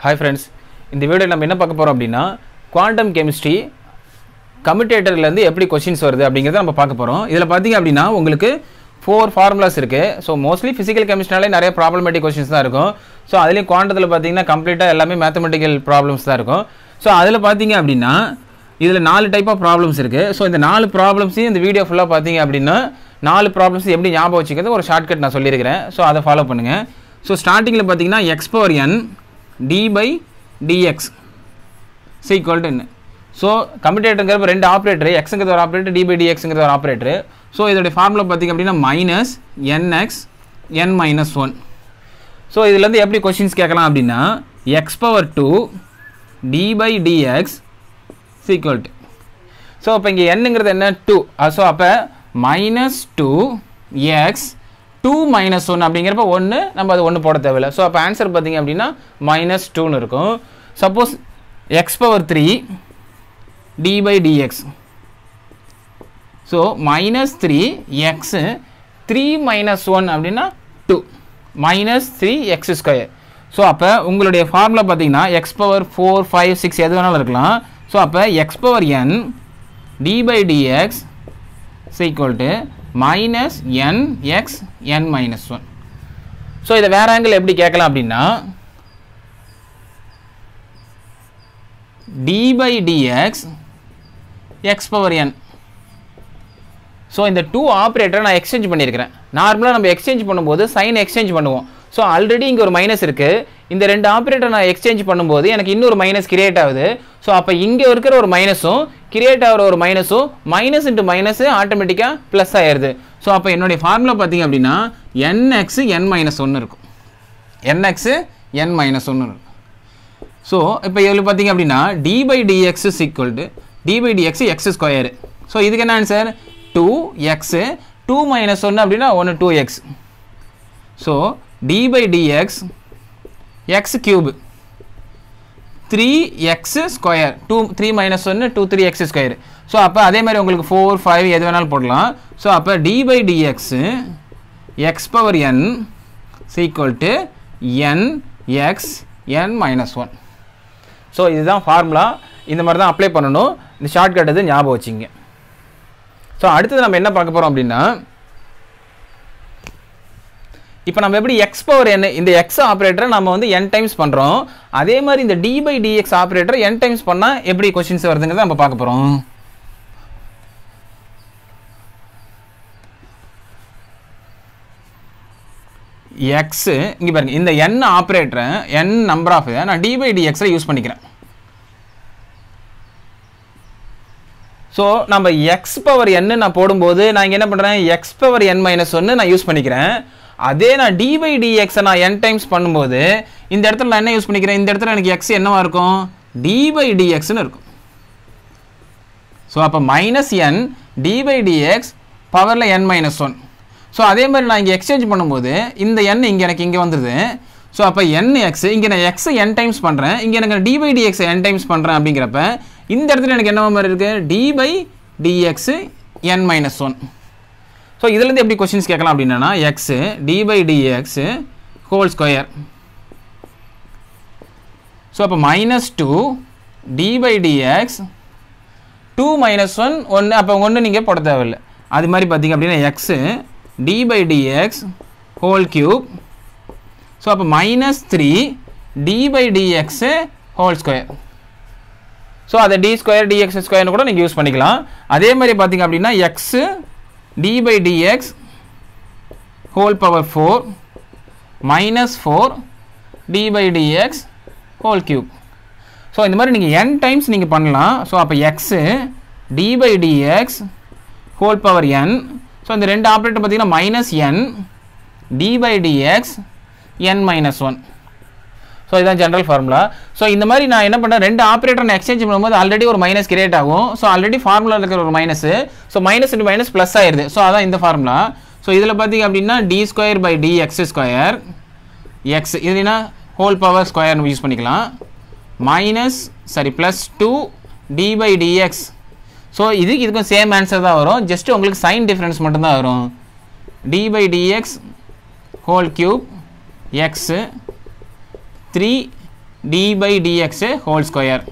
hi friends இந்த வீடியோவில் நம்ம என்ன பார்க்க போகிறோம் அப்படின்னா குவாண்டம் கெமிஸ்ட்ரி கம்யூட்டேட்டர்லேருந்து எப்படி கொஷின்ஸ் வருது அப்படிங்கிறத நம்ம பார்க்க போகிறோம் இதில் பார்த்தீங்க அப்படின்னா உங்களுக்கு ஃபோர் ஃபார்முலாஸ் இருக்குது ஸோ மோஸ்ட்லி ஃபிசிக்கல் கெமிஸ்ட்ரினாலே நிறைய ப்ராப்ளமேட்டிக் கொஷின்ஸ் தான் இருக்கும் ஸோ அதுலேயும் குவாண்டத்தில் பார்த்தீங்கன்னா கம்ப்ளீட்டாக எல்லாமே மேத்தமெட்டிக்கல் ப்ராப்ளம்ஸ் தான் இருக்கும் ஸோ அதில் பார்த்தீங்க அப்படின்னா இதில் நாலு டைப் ஆஃப் ப்ராப்ளம்ஸ் இருக்குது ஸோ இந்த நாலு ப்ராப்ளம்ஸையும் இந்த வீடியோ ஃபுல்லாக பார்த்தீங்க அப்படின்னா நாலு ப்ராப்ளம்ஸ் எப்படி ஞாபகம் வச்சுக்கிறது ஒரு ஷார்ட்கட் நான் சொல்லியிருக்கிறேன் ஸோ அதை ஃபாலோ பண்ணுங்கள் ஸோ ஸ்டார்டிங்கில் பார்த்தீங்கன்னா x power n d by dx equal to என்ன ஸோ கம்யூட்டேட்டருங்கிறப்ப ரெண்டு ஆப்ரேட்டர் எக்ஸுங்கிறது ஒரு ஆப்ரேட்டர் டி பை டிஎக்ஸுங்கிறது ஒரு ஆப்ரேட்டர் ஸோ இதோடைய ஃபார்முலா பார்த்திங்க அப்படின்னா minus nx n minus one so இதுலேருந்து எப்படி கொஷின்ஸ் கேட்கலாம் அப்படின்னா x power two d by dx equal to so அப்போ இங்கே என்னங்கிறது என்ன டூ ஸோ அப்போ minus two x two minus one அப்படிங்கிறப்ப ஒன்று நம்ம அது ஒன்று போட தேவையில்ல ஸோ அப்போ ஆன்சர் பார்த்தீங்க அப்படின்னா மைனஸ் டூன்னு இருக்கும் suppose x power three d by dx so minus three x three minus one அப்படின்னா two minus three x square so அப்போ உங்களுடைய ஃபார்முலா பார்த்தீங்கன்னா x power four five six எது வேணாலும் இருக்கலாம் ஸோ அப்போ x power n d by dx equal to minus n x n minus one so இதை வேற ஆங்கிள் எப்படி கேட்கலாம் அப்படின்னா d by dx x power n so இந்த டூ ஆப்ரேட்டரை நான் எக்ஸ்சேஞ்ச் பண்ணியிருக்கிறேன் நார்மலாக நம்ம எக்ஸ்சேஞ்ச் பண்ணும்போது சைன் எக்ஸ்சேஞ்ச் பண்ணுவோம் ஸோ ஆல்ரெடி இங்கே ஒரு மைனஸ் இருக்குது இந்த ரெண்டு ஆப்ரேட்டர் நான் எக்ஸ்சேஞ்ச் பண்ணும்போது எனக்கு இன்னொரு மைனஸ் கிரியேட் ஆகுது ஸோ அப்போ இங்கே இருக்கிற ஒரு மைனஸும் கிரியேட் ஆகிற ஒரு மைனஸும் மைனஸ் இன்ட்டு மைனஸ் ஆட்டோமேட்டிக்காக ப்ளஸ் ஆயிடுது ஸோ அப்போ என்னுடைய ஃபார்முலா பார்த்தீங்க அப்படின்னா என்எக்ஸ் என் மைனஸ் ஒன்று இருக்கும் என்எக்ஸு என் மைனஸ் ஒன்று இருக்கும் ஸோ இப்போ இதில் பார்த்தீங்க அப்படின்னா d by dx is equal to d by dx x square so இதுக்கு என்ன answer two x two minus ஒன்று அப்படின்னா ஒன்று two x so d by dx x cube three x square two three minus ஒன்று two three x square so அப்போ அதே மாதிரி உங்களுக்கு ஃபோர் ஃபைவ் எது வேணாலும் போடலாம் ஸோ அப்போ d by dx x power n equal to n x n minus one so இதுதான் ஃபார்முலா இந்த மாதிரி தான் அப்ளை பண்ணணும் இந்த ஷார்ட்கட் இது ஞாபகம் வச்சுங்க ஸோ அடுத்தது நம்ம என்ன பார்க்க போகிறோம் அப்படின்னா இப்போ நம்ம எப்படி எக்ஸ் பவர் என்ன இந்த எக்ஸ் ஆப்ரேட்டரை நம்ம வந்து என் டைம்ஸ் பண்ணுறோம் அதே மாதிரி இந்த d by dx operator n times பண்ணால் எப்படி கொஷின்ஸ் வருதுங்கிறத நம்ம பார்க்க போகிறோம் எக்ஸு இங்கே பாருங்க இந்த என் ஆப்ரேட்டரை என் நம்பர் ஆஃப் நான் டி பை டிஎக்ஸில் யூஸ் பண்ணிக்கிறேன் ஸோ நம்ம எக்ஸ் பவர் என்னு நான் போடும்போது நான் இங்கே என்ன பண்ணுறேன் எக்ஸ் பவர் என் மைனஸ் ஒன்று நான் யூஸ் பண்ணிக்கிறேன் அதே நான் டி பை டிஎக்ஸை நான் என் டைம்ஸ் பண்ணும்போது இந்த இடத்துல நான் என்ன யூஸ் பண்ணிக்கிறேன் இந்த இடத்துல எனக்கு எக்ஸ் என்னவா இருக்கும் டி பை டிஎக்ஸ்னு இருக்கும் ஸோ அப்போ minus n d by dx பவரில் என் மைனஸ் ஒன் ஸோ அதே மாதிரி நான் இங்கே எக்ஸ்சேஞ்ச் பண்ணும்போது இந்த எண் இங்கே எனக்கு இங்கே வந்துடுது ஸோ அப்போ என் எக்ஸ் இங்கே நான் எக்ஸை என் டைம்ஸ் பண்ணுறேன் இங்கே எனக்கு டி பை டிஎக்ஸை என் டைம்ஸ் பண்ணுறேன் அப்படிங்கிறப்ப இந்த இடத்துல எனக்கு என்ன மாதிரி இருக்குது d by dx n minus one so இதுலேருந்து எப்படி கொஷின்ஸ் கேட்கலாம் அப்படின்னா x d by dx whole square so அப்போ minus two d by dx two minus one ஒன்று அப்போ ஒன்று நீங்கள் போட தேவையில்லை அது மாதிரி பார்த்தீங்க அப்படின்னா x d by dx whole cube so அப்போ minus three d by dx whole square so அதை டி ஸ்கொயர் டிஎக்ஸ் ஸ்கொயர்னு கூட நீங்கள் யூஸ் பண்ணிக்கலாம் அதே மாதிரி பார்த்தீங்க அப்படின்னா x d by dx whole power four minus four d by dx whole cube so இந்த மாதிரி நீங்கள் என் டைம்ஸ் நீங்கள் பண்ணலாம் ஸோ அப்போ x d by dx whole power n so இந்த ரெண்டு ஆப்ரேட்டர் பார்த்தீங்கன்னா minus n d by dx n minus one so இதுதான் ஜென்ரல் ஃபார்முலா ஸோ இந்த மாதிரி நான் என்ன பண்ணுறேன் ரெண்டு ஆப்ரேட்டர் நான் எக்ஸ்சேஞ்ச் பண்ணும்போது ஆல்ரெடி ஒரு மைனஸ் கிரியேட் ஆகும் ஸோ ஆல்ரெடி ஃபார்முலா இருக்கிற ஒரு minus so minus into minus plus ஆயிடுது ஸோ அதான் இந்த ஃபார்முலா ஸோ இதில் பார்த்தீங்க அப்படின்னா d square by d x square x இதுனா ஹோல் பவர் ஸ்கொயர்னு யூஸ் பண்ணிக்கலாம் minus sorry plus two d by dx so இதுக்கு இதுக்கும் சேம் ஆன்சர் தான் வரும் ஜஸ்ட் உங்களுக்கு சைன் டிஃப்ரென்ஸ் மட்டும்தான் வரும் d by dx whole cube x three d by dx whole square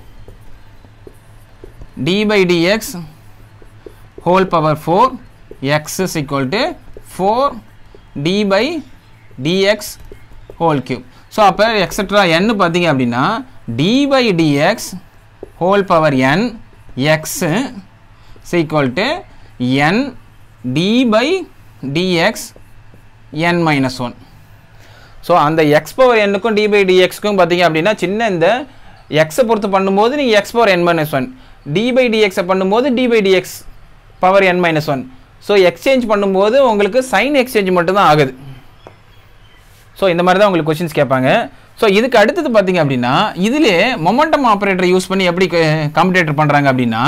d by dx whole power four x is equal to four d by dx whole cube so அப்போ extra n பார்த்தீங்க அப்படின்னா d by dx whole power n x equal to n d by dx n minus one so அந்த x power என்னுக்கும் d by டிஎக்ஸ்க்கும் பார்த்தீங்க அப்படின்னா சின்ன இந்த எக்ஸை பொறுத்து பண்ணும்போது நீங்கள் X power n minus one d by டிஎக்ஸை பண்ணும்போது d by dx power n minus one so exchange பண்ணும்போது உங்களுக்கு சைன் எக்ஸ்சேஞ்ச் மட்டும்தான் ஆகுது ஸோ இந்த மாதிரி தான் உங்களுக்கு கொஷின்ஸ் கேட்பாங்க ஸோ இதுக்கு அடுத்தது பார்த்தீங்க அப்படின்னா இதிலே மொமெண்டம் ஆப்ரேட்டர் யூஸ் பண்ணி எப்படி கம்ப்யூட்டேட்டர் பண்ணுறாங்க அப்படின்னா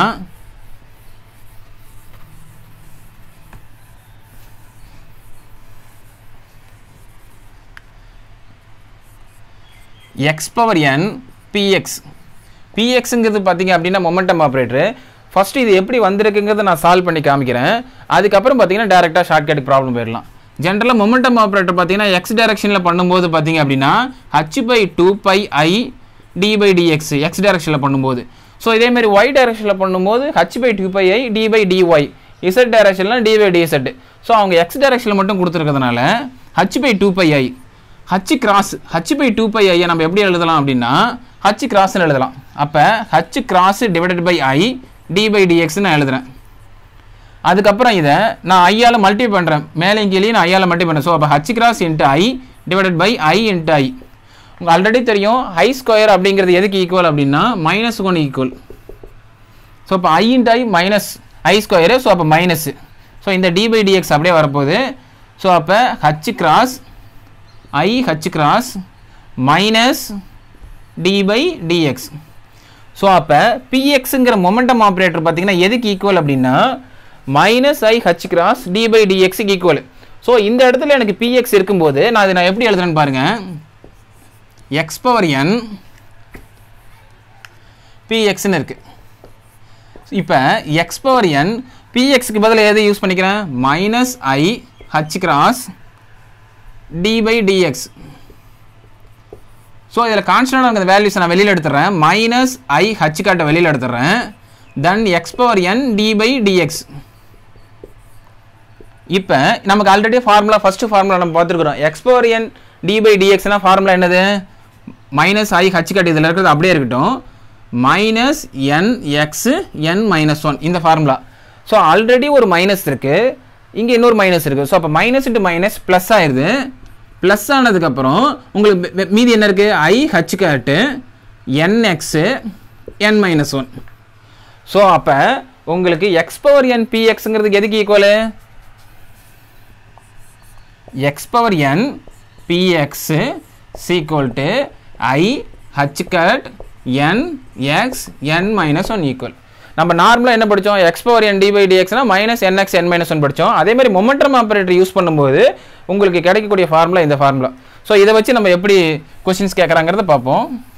எக்ஸ் பவர் என் பிஎக்ஸ் பிஎக்ஸுங்கிறது பார்த்தீங்க அப்படின்னா மொமெண்டம் ஆப்ரேட்டர் ஃபஸ்ட்டு இது எப்படி வந்திருக்குங்கிறத நான் சால்வ் பண்ணி காமிக்கிறேன் அதுக்கப்புறம் பார்த்தீங்கன்னா டேரெக்டாக ஷார்ட்கட் ப்ராப்ளம் போயிடலாம் ஜென்ரலாக மொமெண்டம் ஆப்ரேட்டர் பார்த்தீங்கன்னா எக்ஸ் டைரக்ஷனில் பண்ணும்போது பார்த்தீங்க அப்படின்னா h by two by i d by dx x டைரக்ஷனில் பண்ணும்போது ஸோ இதேமாரி ஒய் டைரக்ஷனில் பண்ணும்போது h by two by i d by dy z டைரக்ஷனில் டி பை டிஎஸ்எட் ஸோ அவங்க எக்ஸ் டைரக்ஷனில் மட்டும் கொடுத்துருக்கிறதுனால h by two by i h cross h by two by ஐயை நம்ம எப்படி எழுதலாம் அப்படின்னா ஹச் கிராஸ்னு எழுதலாம் அப்போ h cross divided by i d by டிஎக்ஸ்னு நான் எழுதுறேன் அதுக்கப்புறம் இதை நான் ஐயால் மல்டி பண்ணுறேன் மேலே கீழே நான் ஐயால் மல்டி பண்ணுறேன் ஸோ அப்போ h cross into i divided by i into i உங்களுக்கு ஆல்ரெடி தெரியும் ஐ ஸ்கொயர் அப்படிங்கிறது எதுக்கு ஈக்குவல் அப்படின்னா மைனஸ் ஒன் ஈக்குவல் ஸோ இப்போ i into i minus i square so அப்போ மைனஸு ஸோ இந்த டி பை டிஎக்ஸ் அப்படியே வரப்போகுது ஸோ அப்போ h cross i h cross minus d by dx so அப்போ பிஎக்ஸுங்கிற மொமெண்டம் ஆப்ரேட்டர் பார்த்தீங்கன்னா எதுக்கு ஈக்குவல் அப்படின்னா minus i h cross d by டிஎக்ஸுக்கு ஈக்குவல் ஸோ இந்த இடத்துல எனக்கு பிஎக்ஸ் இருக்கும்போது நான் இதை நான் எப்படி எழுதுறேன்னு பாருங்கள் எக்ஸ் பவர் என் பிஎக்ஸ்னு இருக்கு இப்போ எக்ஸ் பவர் என் பிஎக்ஸுக்கு பதிலாக எதை யூஸ் பண்ணிக்கிறேன் minus i h cross d by dx so இதில் கான்ஸ்டன்டாக இருக்கிற வேல்யூஸ் நான் வெளியில் எடுத்துறேன் மைனஸ் ஐ ஹச் காட்டை வெளியில் எடுத்துறேன் then x power n d by dx இப்போ நமக்கு ஆல்ரெடி ஃபார்முலா ஃபஸ்ட்டு ஃபார்முலா நம்ம பார்த்துருக்குறோம் x power n d by டிஎக்ஸ்னா ஃபார்முலா என்னது மைனஸ் ஐ ஹச் காட்டு இதில் இருக்கிறது அப்படியே இருக்கட்டும் minus n x n minus one இந்த ஃபார்முலா ஸோ ஆல்ரெடி ஒரு மைனஸ் இருக்குது இங்கே இன்னொரு மைனஸ் இருக்குது ஸோ அப்போ மைனஸ் இன்ட்டு மைனஸ் ப்ளஸ் ஆயிடுது ப்ளஸ் ஆனதுக்கப்புறம் உங்களுக்கு வெ- வெ- மீதி என்ன இருக்குது i h cut n x n minus one so அப்போ உங்களுக்கு எக்ஸ் பவர் என் பிஎக்ஸுங்கிறதுக்கு எதுக்கு equal x power n px equal to i h cut n x n minus one equal நம்ம நார்மலாக என்ன படித்தோம் x power n d by டிஎக்ஸ்னா minus nx n minus one படித்தோம் அதே மாதிரி மொமெண்டம் ஆப்பரேட்டர் யூஸ் பண்ணும்போது உங்களுக்கு கிடைக்கக்கூடிய ஃபார்முலா இந்த ஃபார்முலா ஸோ இதை வச்சு நம்ம எப்படி கொஸ்டின்ஸ் கேட்குறாங்கிறத பார்ப்போம்